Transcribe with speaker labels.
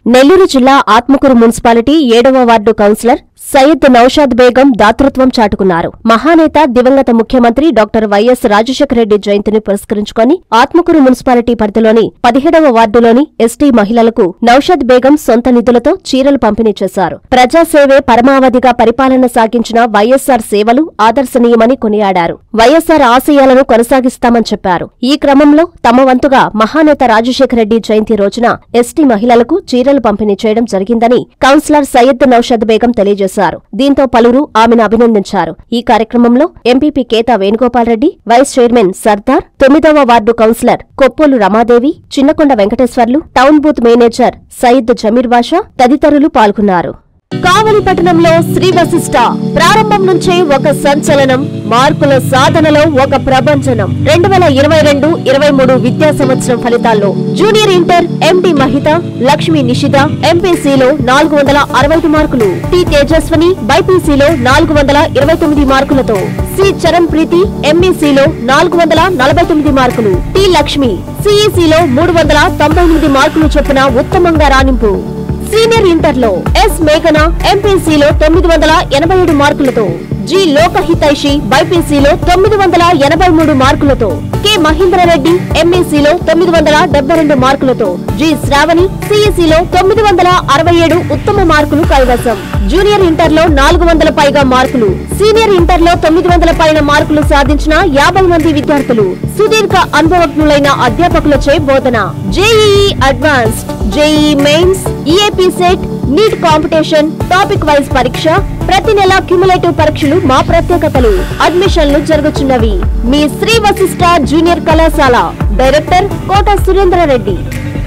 Speaker 1: నెల్లూరు జిల్లా ఆత్మకూరు మున్సిపాలిటీ ఏడవ ward councillor Syed Naushad Begum దాతృత్వం చాటుకున్నారు మహానేత దివంగత ముఖ్యమంత్రి డాక్టర్ వైఎస్ రాజశేఖర రెడ్డి జయంతిని పురస్కరించుకొని ఆత్మకూరు మున్సిపాలిటీ పరిధిలోని పదిహేడవ వార్డులోని ఎస్టీ మహిళలకు నౌషాద్ బేగం సొంత నిధులతో చీరలు పంపిణీ చేశారు ప్రజాసేవే పరమావధిగా పరిపాలన సాగించిన వైఎస్సార్ సేవలు ఆదర్శనీయమని కొనియాడారు వైఎస్సార్ ఆశయాలను కొనసాగిస్తామని చెప్పారు ఈ క్రమంలో తమ వంతుగా మహానేత రాజశేఖర రెడ్డి జయంతి రోజున ఎస్టీ మహిళలకు చీరలు పంపిణీ చేయడం జరిగిందని కౌన్సిలర్ సయ్యద్ నౌషద్ బేగం తెలియజేశారు దీంతో పలువురు ఆమెను అభినందించారు ఈ కార్యక్రమంలో MPP Ketha Venugopal Reddy vice chairman Sardar తొమ్మిదవ ward councillor Koppolu Ramadevi Chinnakonda Venkateswarlu town booth manager Sayeed Jameer Basha తదితరులు పాల్గొన్నారు కావలి పట్టణంలో శ్రీ వశిష్ట ప్రారంభం నుంచే ఒక సంచలనం మార్కుల సాధనలో ఒక ప్రభంజనం రెండు వేల ఇరవై రెండు ఇరవై మూడు విద్యా సంవత్సరం ఫలితాల్లో junior inter MD Mahitha Lakshmi Nishitha ఎంపీసీలో నాలుగు వందల అరవై ఐదు మార్కులు టి తేజస్వని బైపీసీలో నాలుగు వందల ఇరవై తొమ్మిది మార్కులతో సి చరణ్ ప్రీతి ఎంఈసీలో నాలుగు వందల నలభై తొమ్మిది మార్కులు టి లక్ష్మి సిఈసీలో మూడు వందల తొంభై ఎనిమిది మార్కులు చొప్పున ఉత్తమంగా రాణింపు సీనియర్ ఇంటర్ లో ఎస్ మేఘన ఎంపీసీలో తొమ్మిది వందల ఎనభై ఏడు మార్కులతో జి లోకహితైషి బైపీసీలో తొమ్మిది వందల ఎనభై మూడు మార్కులతో కె మహేంద్రరెడ్డి ఎంఈసీలో తొమ్మిది వందల డెబ్బై రెండు మార్కులతో జి శ్రావణి సిఈసీలో తొమ్మిది వందల అరవై ఏడు ఉత్తమ మార్కులు కైవసం జూనియర్ ఇంటర్ లో నాలుగు వందల పైగా మార్కులు సీనియర్ ఇంటర్ లో తొమ్మిది వందల పైన మార్కులు సాధించిన యాభై మంది విద్యార్థులు సుదీర్ఘ అనుభవజ్ఞులైన అధ్యాపకులచే బోధన JEE advanced JEE mains EAPCET NEET competition topic wise పరీక్ష ప్రతి నెల క్యుములేటివ్ పరీక్షలు మా ప్రత్యేకతలు అడ్మిషన్లు జరుగుతున్నవి మీ శ్రీ వశిష్ట జూనియర్ కళాశాల డైరెక్టర్ కోట సురేంద్రారెడ్డి